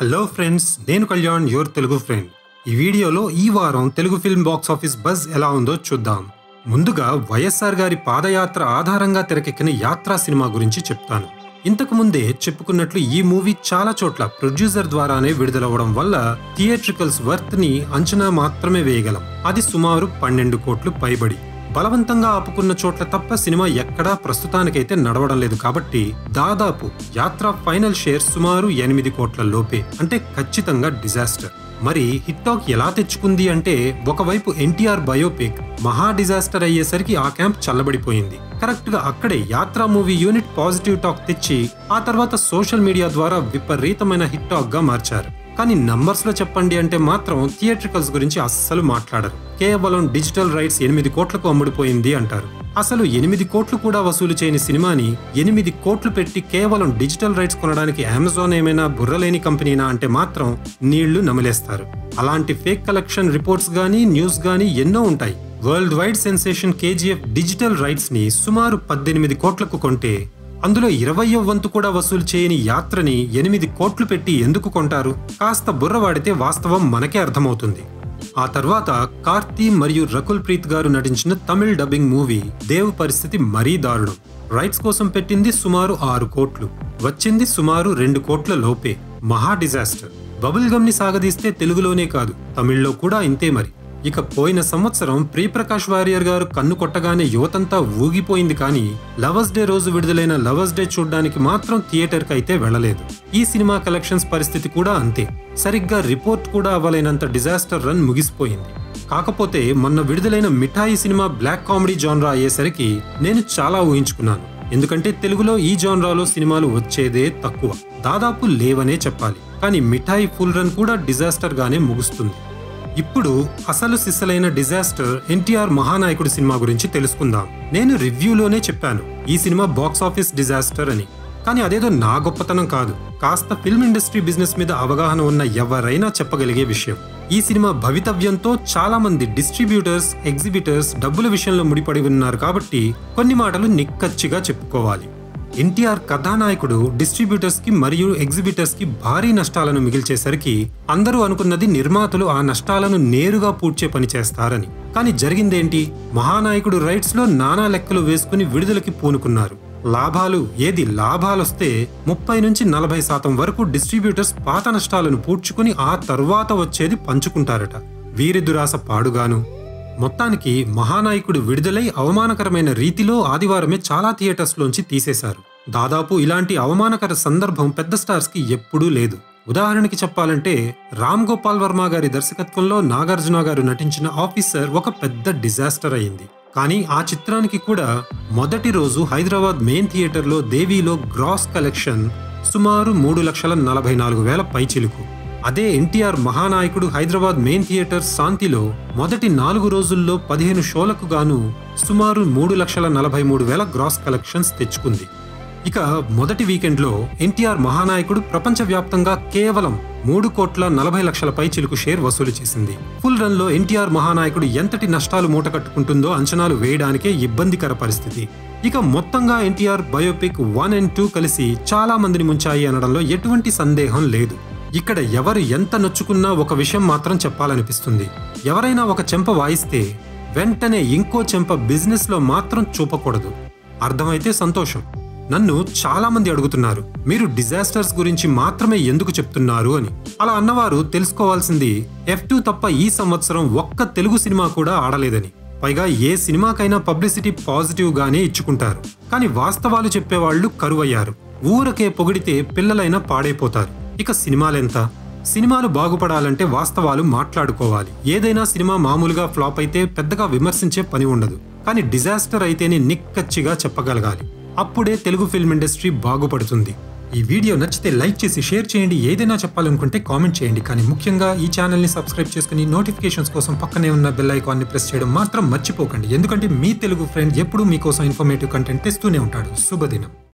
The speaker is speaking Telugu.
హలో ఫ్రెండ్స్ నేను కళ్యాణ్ యువర్ తెలుగు ఫ్రెండ్ ఈ వీడియోలో ఈ వారం Telugu film box office buzz ఎలా ఉందో చూద్దాం ముందుగా వైఎస్ఆర్ గారి పాదయాత్ర ఆధారంగా తెరకెక్కిన యాత్రా సినిమా గురించి చెప్తాను ఇంతకు ముందే చెప్పుకున్నట్లు ఈ మూవీ చాలా చోట్ల ప్రొడ్యూసర్ ద్వారానే విడుదలవ్వడం వల్ల థియేట్రికల్స్ వర్త్ ని అంచనా మాత్రమే వేయగలం అది సుమారు పన్నెండు కోట్లు పైబడి బలవంతంగా ఆపుకున్న చోట్ల తప్ప సినిమా ఎక్కడా ప్రస్తుతానికైతే నడవడం లేదు కాబట్టి దాదాపు యాత్ర ఫైనల్ షేర్ సుమారు ఎనిమిది కోట్ల లోపే అంటే ఖచ్చితంగా డిజాస్టర్ మరి హిట్ టాక్ ఎలా తెచ్చుకుంది అంటే ఒకవైపు ఎన్టీఆర్ బయోపిక్ మహా డిజాస్టర్ అయ్యేసరికి ఆ క్యాంప్ చల్లబడిపోయింది కరెక్ట్ గా అక్కడే యాత్ర మూవీ యూనిట్ పాజిటివ్ టాక్ తెచ్చి ఆ తర్వాత సోషల్ మీడియా ద్వారా విపరీతమైన హిట్ టాక్ గా మార్చారు కానీ నంబర్స్ లో చెప్పండి అంటే మాత్రం థియేట్రికల్స్ గురించి అస్సలు మాట్లాడరు కేవలం డిజిటల్ రైట్స్ ఎనిమిది కోట్లకు అమ్ముడుపోయింది అంటారు అసలు ఎనిమిది కోట్లు కూడా వసూలు చేయని సినిమాని ఎనిమిది కోట్లు పెట్టి కేవలం డిజిటల్ రైట్స్ కొనడానికి అమెజాన్ ఏమైనా బుర్రలేని కంపెనీనా అంటే మాత్రం నీళ్లు నమిలేస్తారు అలాంటి ఫేక్ కలెక్షన్ రిపోర్ట్స్ గానీ న్యూస్ గానీ ఎన్నో ఉంటాయి world wide sensation KGF digital rights ని సుమారు పద్దెనిమిది కోట్లకు కొంటే అందులో ఇరవయో వంతు కూడా వసూలు చేయని యాత్రని ఎనిమిది కోట్లు పెట్టి ఎందుకు కొంటారు కాస్త బుర్ర వాడితే వాస్తవం మనకే అర్థమవుతుంది ఆ తర్వాత కార్తీ మరియు రకుల్ ప్రీత్ గారు నటించిన తమిళ్ డబ్బింగ్ మూవీ దేవ్ పరిస్థితి మరీ దారుణం రైట్స్ కోసం పెట్టింది సుమారు ఆరు కోట్లు వచ్చింది సుమారు రెండు కోట్ల లోపే మహా డిజాస్టర్ బబుల్ గమ్ ని సాగదీస్తే తెలుగులోనే కాదు తమిళ్లో కూడా ఇంతే మరి ఇక పోయిన సంవత్సరం ప్రియప్రకాష్ వారియర్ గారు కన్ను కొట్టగానే యువతంతా ఊగిపోయింది కానీ లవర్స్ డే రోజు విడుదలైన లవర్స్ డే చూడ్డానికి మాత్రం థియేటర్ కి అయితే వెళ్లలేదు ఈ సినిమా కలెక్షన్స్ పరిస్థితి కూడా అంతే సరిగ్గా రిపోర్ట్ కూడా అవ్వలేనంత డిజాస్టర్ రన్ ముగిసిపోయింది కాకపోతే మొన్న విడుదలైన Mithai cinema black comedy genre అయ్యేసరికి నేను చాలా ఊహించుకున్నాను ఎందుకంటే తెలుగులో ఈ జాన్రాలో సినిమాలు వచ్చేదే తక్కువ దాదాపు లేవనే చెప్పాలి కానీ మిఠాయి ఫుల్ రన్ కూడా డిజాస్టర్ గానే ముగుస్తుంది ఇప్పుడు అసలు సిస్సలైన డిజాస్టర్ ఎన్టీఆర్ మహానాయకుడు సినిమా గురించి తెలుసుకుందాం నేను రివ్యూలోనే చెప్పాను ఈ సినిమా బాక్స్ ఆఫీస్ డిజాస్టర్ అని కానీ అదేదో నా గొప్పతనం కాదు కాస్త ఫిల్మ్ ఇండస్ట్రీ బిజినెస్ మీద అవగాహన ఉన్న ఎవరైనా చెప్పగలిగే విషయం ఈ సినిమా భవితవ్యంతో చాలా మంది డిస్ట్రిబ్యూటర్స్ ఎగ్జిబిటర్స్ డబ్బుల విషయంలో ముడిపడి ఉన్నారు కాబట్టి కొన్ని మాటలు నిక్కచ్చిగా చెప్పుకోవాలి ఎన్టీఆర్ కథానాయకుడు డిస్ట్రిబ్యూటర్స్ కి మరియు ఎగ్జిబిటర్స్ కి భారీ నష్టాలను మిగిల్చేసరికి అందరూ అనుకున్నది నిర్మాతలు ఆ నష్టాలను నేరుగా పూడ్చే పని చేస్తారని కానీ జరిగిందేంటి మహానాయకుడు రైట్స్ లో నానా లెక్కలు వేసుకుని విడుదలకి పూనుకున్నారు లాభాలు ఏది లాభాలొస్తే ముప్పై నుంచి నలభై శాతం వరకు డిస్ట్రిబ్యూటర్స్ పాత నష్టాలను పూడ్చుకుని ఆ తర్వాత వచ్చేది పంచుకుంటారట వీరి దురాశ పాడుగాను మొత్తానికి మహానాయకుడు విడుదలై అవమానకరమైన రీతిలో ఆదివారమే చాలా థియేటర్స్ లోంచి తీసేశారు దాదాపు ఇలాంటి అవమానకర సందర్భం పెద్ద స్టార్స్ కి ఎప్పుడూ లేదు ఉదాహరణకి చెప్పాలంటే రామ్ గోపాల్ వర్మ గారి దర్శకత్వంలో నాగార్జున గారు నటించిన ఆఫీసర్ ఒక పెద్ద డిజాస్టర్ అయింది కానీ ఆ చిత్రానికి కూడా మొదటి రోజు హైదరాబాద్ మెయిన్ థియేటర్లో దేవీలో గ్రాస్ కలెక్షన్ సుమారు మూడు లక్షల నలభై నాలుగు వేల పైచిలుకు అదే NTR Mahanayakudu Hyderabad main theatre శాంతిలో మొదటి నాలుగు రోజుల్లో పదిహేను షోలకు గాను సుమారు మూడు లక్షల నలభై మూడు వేల గ్రాస్ కలెక్షన్స్ తెచ్చుకుంది ఇక మొదటి వీకెండ్లో ఎన్టీఆర్ మహానాయకుడు ప్రపంచవ్యాప్తంగా కేవలం మూడు కోట్ల నలభై లక్షల పై చిలుకు షేర్ వసూలు చేసింది ఫుల్ రన్ లో ఎన్టీఆర్ మహానాయకుడు ఎంతటి నష్టాలు మూటకట్టుకుంటుందో అంచనాలు వేయడానికే ఇబ్బందికర పరిస్థితి ఇక మొత్తంగా NTR biopic one and two కలిసి చాలా మందిని ముంచాయి అనడంలో ఎటువంటి సందేహం లేదు ఇక్కడ ఎవరు ఎంత నొచ్చుకున్నా ఒక విషయం మాత్రం చెప్పాలనిపిస్తుంది ఎవరైనా ఒక చెంప వాయిస్తే వెంటనే ఇంకో చెంప బిజినెస్ లో మాత్రం చూపకూడదు అర్థమైతే సంతోషం నన్ను చాలా మంది అడుగుతున్నారు మీరు డిజాస్టర్స్ గురించి మాత్రమే ఎందుకు చెప్తున్నారు అని అలా అన్నవారు తెలుసుకోవాల్సింది ఎఫ్ టూ తప్ప ఈ సంవత్సరం ఒక్క తెలుగు సినిమా కూడా ఆడలేదని పైగా ఏ సినిమాకైనా పబ్లిసిటీ పాజిటివ్ గానే ఇచ్చుకుంటారు కానీ వాస్తవాలు చెప్పేవాళ్లు కరువయ్యారు ఊరకే పొగిడితే పిల్లలైనా పాడైపోతారు ఇక సినిమాలెంత సినిమాలు బాగుపడాలంటే వాస్తవాలు మాట్లాడుకోవాలి ఏదైనా సినిమా మామూలుగా ఫ్లాప్ అయితే పెద్దగా విమర్శించే పని ఉండదు కానీ డిజాస్టర్ అయితేనే నిక్కచ్చిగా చెప్పగలగాలి అప్పుడే తెలుగు ఫిల్మ్ ఇండస్ట్రీ బాగుపడుతుంది ఈ వీడియో నచ్చితే లైక్ చేసి షేర్ చేయండి ఏదైనా చెప్పాలనుకుంటే కామెంట్ చేయండి కానీ ముఖ్యంగా ఈ ఛానల్ని సబ్స్క్రైబ్ చేసుకుని నోటిఫికేషన్స్ కోసం పక్కనే ఉన్న బెల్ ఐకాన్ని ప్రెస్ చేయడం మాత్రం మర్చిపోకండి ఎందుకంటే మీ తెలుగు ఫ్రెండ్ ఎప్పుడూ మీకోసం ఇన్ఫర్మేటివ్ కంటెంట్ తెస్తూనే ఉంటాడు శుభదినం